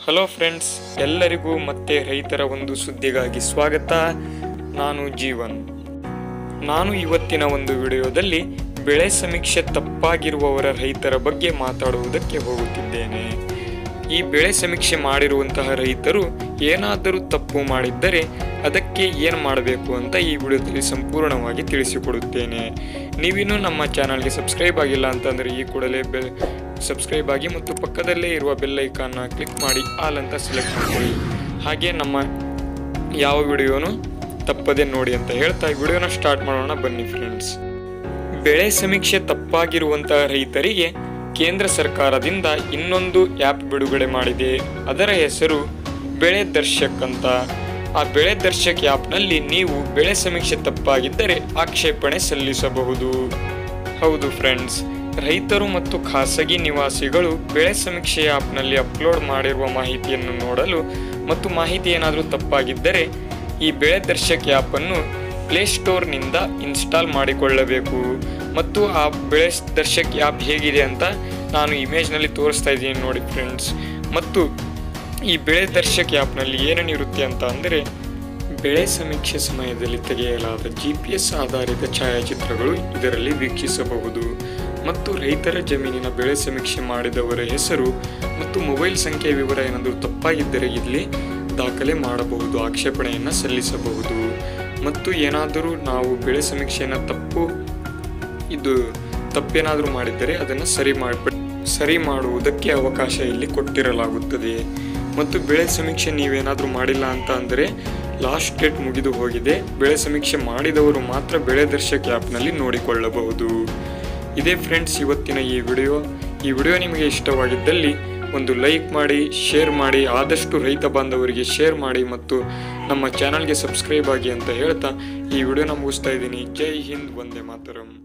hello friends ಎಲ್ಲರಿಗೂ ಮತ್ತೆ ರೈತರ ಒಂದು ಸುದ್ದಿಗಾಗಿ ಸ್ವಾಗತ ನಾನು ಜೀವನ್ ನಾನು ಇವತ್ತಿನ ಒಂದು ವಿಡಿಯೋದಲ್ಲಿ ಬೆಳೆ ಸಮೀಕ್ಷೆ ತಪ್ಪಾಗಿರುವವರ ರೈತರ ಬಗ್ಗೆ ಮಾತಾಡುವುದಕ್ಕೆ ಹೋಗುತ್ತಿದ್ದೇನೆ ಈ ಬೆಳೆ ಸಮೀಕ್ಷೆ ಮಾಡಿರುವಂತಹ ರೈತರು ಏನಾದರೂ ತಪ್ಪು ಮಾಡಿದ್ದರೆ ಅದಕ್ಕೆ ಏನು ಮಾಡಬೇಕು ಅಂತ ಈ ವಿಡಿಯೋದಲ್ಲಿ ಸಂಪೂರ್ಣವಾಗಿ ತಿಳಿಸಿಕೊಡುತ್ತೇನೆ ನೀವಿನ್ನೂ ನಮ್ಮ ಚಾನಲ್ಗೆ ಸಬ್ಸ್ಕ್ರೈಬ್ ಆಗಿಲ್ಲ ಅಂತಂದರೆ ಈ ಕೂಡಲೇ ಬೆಲ್ ಸಬ್ಸ್ಕ್ರೈಬ್ ಆಗಿ ಮತ್ತು ಪಕ್ಕದಲ್ಲೇ ಇರುವ ಬೆಲ್ ಐಕಾನ್ನ ಕ್ಲಿಕ್ ಮಾಡಿ ಆಲ್ ಅಂತ ಸೆಲೆಕ್ಟ್ ಮಾಡಿ ಹಾಗೆ ನಮ್ಮ ಯಾವ ವಿಡಿಯೋನು ತಪ್ಪದೆ ನೋಡಿ ಅಂತ ಹೇಳ್ತಾ ಈ ವಿಡಿಯೋನ ಸ್ಟಾರ್ಟ್ ಮಾಡೋಣ ಬನ್ನಿ ಫ್ರೆಂಡ್ಸ್ ಬೆಳೆ ಸಮೀಕ್ಷೆ ತಪ್ಪಾಗಿರುವಂತಹ ರೈತರಿಗೆ ಕೇಂದ್ರ ಸರ್ಕಾರದಿಂದ ಇನ್ನೊಂದು ಆ್ಯಪ್ ಬಿಡುಗಡೆ ಮಾಡಿದೆ ಅದರ ಹೆಸರು ಬೆಳೆ ದರ್ಶಕ್ ಅಂತ ಆ ಬೆಳೆ ದರ್ಶಕ್ ಆ್ಯಪ್ನಲ್ಲಿ ನೀವು ಬೆಳೆ ಸಮೀಕ್ಷೆ ತಪ್ಪಾಗಿದ್ದರೆ ಆಕ್ಷೇಪಣೆ ಸಲ್ಲಿಸಬಹುದು ಹೌದು ಫ್ರೆಂಡ್ಸ್ ರೈತರು ಮತ್ತು ಖಾಸಗಿ ನಿವಾಸಿಗಳು ಬೆಳೆ ಸಮೀಕ್ಷೆ ಆ್ಯಪ್ನಲ್ಲಿ ಅಪ್ಲೋಡ್ ಮಾಡಿರುವ ಮಾಹಿತಿಯನ್ನು ನೋಡಲು ಮತ್ತು ಮಾಹಿತಿ ಏನಾದರೂ ತಪ್ಪಾಗಿದ್ದರೆ ಈ ಬೆಳೆ ದರ್ಶಕ್ ಆ್ಯಪನ್ನು ಪ್ಲೇಸ್ಟೋರ್ನಿಂದ ಇನ್ಸ್ಟಾಲ್ ಮಾಡಿಕೊಳ್ಳಬೇಕು ಮತ್ತು ಆ ಬೆಳೆ ದರ್ಶಕ್ ಆ್ಯಪ್ ಹೇಗಿದೆ ಅಂತ ನಾನು ಇಮೇಜ್ನಲ್ಲಿ ತೋರಿಸ್ತಾ ಇದ್ದೀನಿ ನೋಡಿ ಫ್ರೆಂಡ್ಸ್ ಮತ್ತು ಈ ಬೆಳೆ ದರ್ಶಕ್ ಆ್ಯಪ್ನಲ್ಲಿ ಏನೇನಿರುತ್ತೆ ಅಂತ ಅಂದರೆ ಬೆಳೆ ಸಮೀಕ್ಷೆ ಸಮಯದಲ್ಲಿ ತೆಗೆಯಲಾದ ಜಿ ಪಿ ಎಸ್ ಆಧಾರಿತ ಛಾಯಾಚಿತ್ರಗಳು ಇದರಲ್ಲಿ ವೀಕ್ಷಿಸಬಹುದು ಮತ್ತು ರೈತರ ಜಮೀನಿನ ಬೆಳೆ ಸಮೀಕ್ಷೆ ಮಾಡಿದವರ ಹೆಸರು ಮತ್ತು ಮೊಬೈಲ್ ಸಂಖ್ಯೆ ವಿವರ ಏನಾದರೂ ತಪ್ಪಾಗಿದ್ದರೆ ಇಲ್ಲಿ ದಾಖಲೆ ಮಾಡಬಹುದು ಆಕ್ಷೇಪಣೆಯನ್ನು ಸಲ್ಲಿಸಬಹುದು ಮತ್ತು ಏನಾದರೂ ನಾವು ಬೆಳೆ ಸಮೀಕ್ಷೆಯನ್ನು ತಪ್ಪು ಇದು ತಪ್ಪೇನಾದರೂ ಮಾಡಿದ್ದರೆ ಅದನ್ನು ಸರಿ ಮಾಡಿ ಸರಿ ಮಾಡುವುದಕ್ಕೆ ಅವಕಾಶ ಇಲ್ಲಿ ಕೊಟ್ಟಿರಲಾಗುತ್ತದೆ ಮತ್ತು ಬೆಳೆ ಸಮೀಕ್ಷೆ ನೀವೇನಾದರೂ ಮಾಡಿಲ್ಲ ಅಂತ ಅಂದರೆ ಲಾಸ್ಟ್ ಡೇಟ್ ಮುಗಿದು ಹೋಗಿದೆ ಬೆಳೆ ಸಮೀಕ್ಷೆ ಮಾಡಿದವರು ಮಾತ್ರ ಬೆಳೆ ದರ್ಶಕ್ ಆ್ಯಪ್ನಲ್ಲಿ ನೋಡಿಕೊಳ್ಳಬಹುದು ಇದೇ ಫ್ರೆಂಡ್ಸ್ ಇವತ್ತಿನ ಈ ವಿಡಿಯೋ ಈ ವಿಡಿಯೋ ನಿಮಗೆ ಇಷ್ಟವಾಗಿದ್ದಲ್ಲಿ ಒಂದು ಲೈಕ್ ಮಾಡಿ ಶೇರ್ ಮಾಡಿ ಆದಷ್ಟು ರೈತ ಬಾಂಧವರಿಗೆ ಶೇರ್ ಮಾಡಿ ಮತ್ತು ನಮ್ಮ ಚಾನಲ್ಗೆ ಸಬ್ಸ್ಕ್ರೈಬ್ ಆಗಿ ಅಂತ ಹೇಳ್ತಾ ಈ ವಿಡಿಯೋನ ಮುಗಿಸ್ತಾ ಇದ್ದೀನಿ ಜೈ ಹಿಂದ್ ವಂದೇ ಮಾತರಂ